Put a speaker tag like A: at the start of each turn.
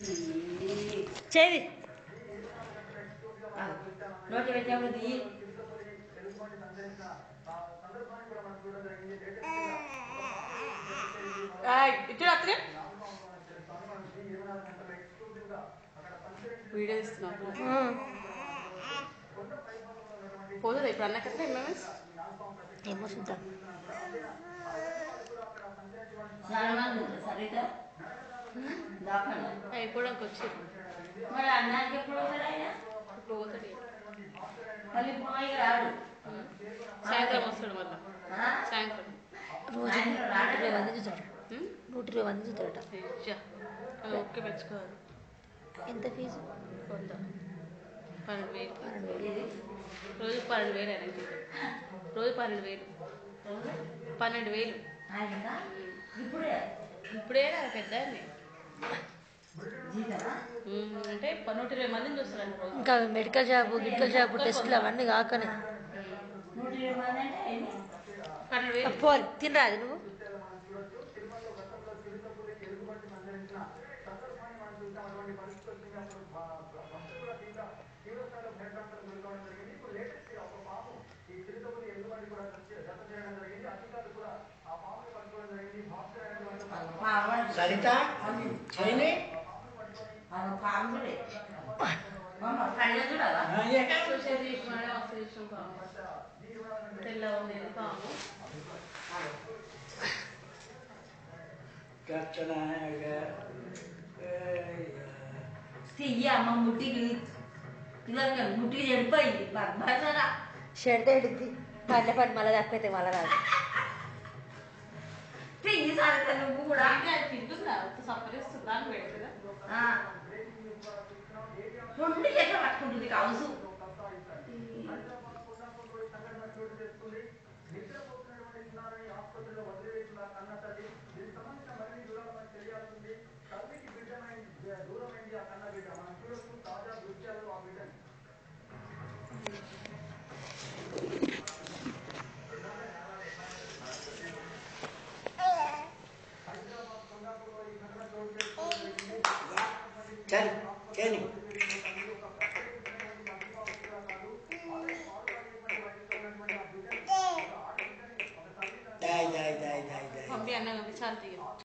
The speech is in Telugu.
A: చేది
B: నోటి పెట్టినప్పుడు దిగి
A: ఇటు అత్తనే వీడియో ఇస్తున్నావు పోతుంది ఇప్పుడు అన్నకట్లా ఎంఎంఎస్
C: ఏమో చూద్దాం
B: చాలా మంది ఉంటారు సరిత దాఖలు
A: అయిపోవడానికి వచ్చి
B: మరి అన్నానికి ఎప్పుడు వస్తాడు ఆయన
A: ఇప్పుడు పోతాడు ఇక.
B: మళ్ళీ పోయి రాడు
A: సాయంత్రం వస్తాడు మళ్ళీ
B: ఆ?
A: సాయంత్రం
C: రోజు
B: సాయంత్రం
C: నూట
B: రాడు
C: ఇరవై మంది చూస్తాడు
A: ఉమ్?
C: నూట ఇరవై మంది చూస్తాడట
A: అయ్యా. అది ఓకే మెచ్చుకోవాలి
C: ఎంత ఫీజు
A: కొంత పన్నెండు వేలు
C: పన్నెండు వేలు
A: రోజు పన్నెండు వేలు ఆయన జీతం రోజు పన్నెండు వేలు పన్నెండు వేలు
B: ఆయనకా ఇప్పుడే
A: ఇప్పుడే నాకు పెద్ద ఆయన్ని.
B: జీతమా
A: ఉమ్, అంటే నూట ఇరవై మందిని చూస్తారండి రోజు
C: ఇంకా మెడికల్ షాప్ గిడికల్ షాప్ టెస్టులు అవన్నీ కాకనే
B: నూట ఇరవై మంది అంటే ఎన్ని
A: పన్నెండు వేలు
C: పోరు తినరాదు నువ్వు
B: పాము
D: సరిత చేయని
B: అది పాము చూడే అమ్మ కళ్ళ చూడాలా
A: సోషల్ తీసుకున్నాడే మస్తు ఇష్టం పాము తెల్ల ఉంది పాము
B: తీయ అమ్మ ముట్టికి పిల్లలకి ముట్టికి చెడిపోయింది బర్బరా
C: షెడ్ ఎడుద్ది పల్లె పని మళ్ళీ తప్పితే మళ్ళీ రాదు
B: తీయి సారిత నువ్వు కూడా
A: అంటే అది తింటుందా అంత సఫరిస్తుందా అని పెడుతుందా
B: ఆ. రెండు ఎట్లా పట్టుకుంటుంది కౌసు
D: చల్ చేయని దాయ్ దాయ్ దాయ్ దాయ్ దాయ్
A: పంపి అన్న పంపి చాలా తీయ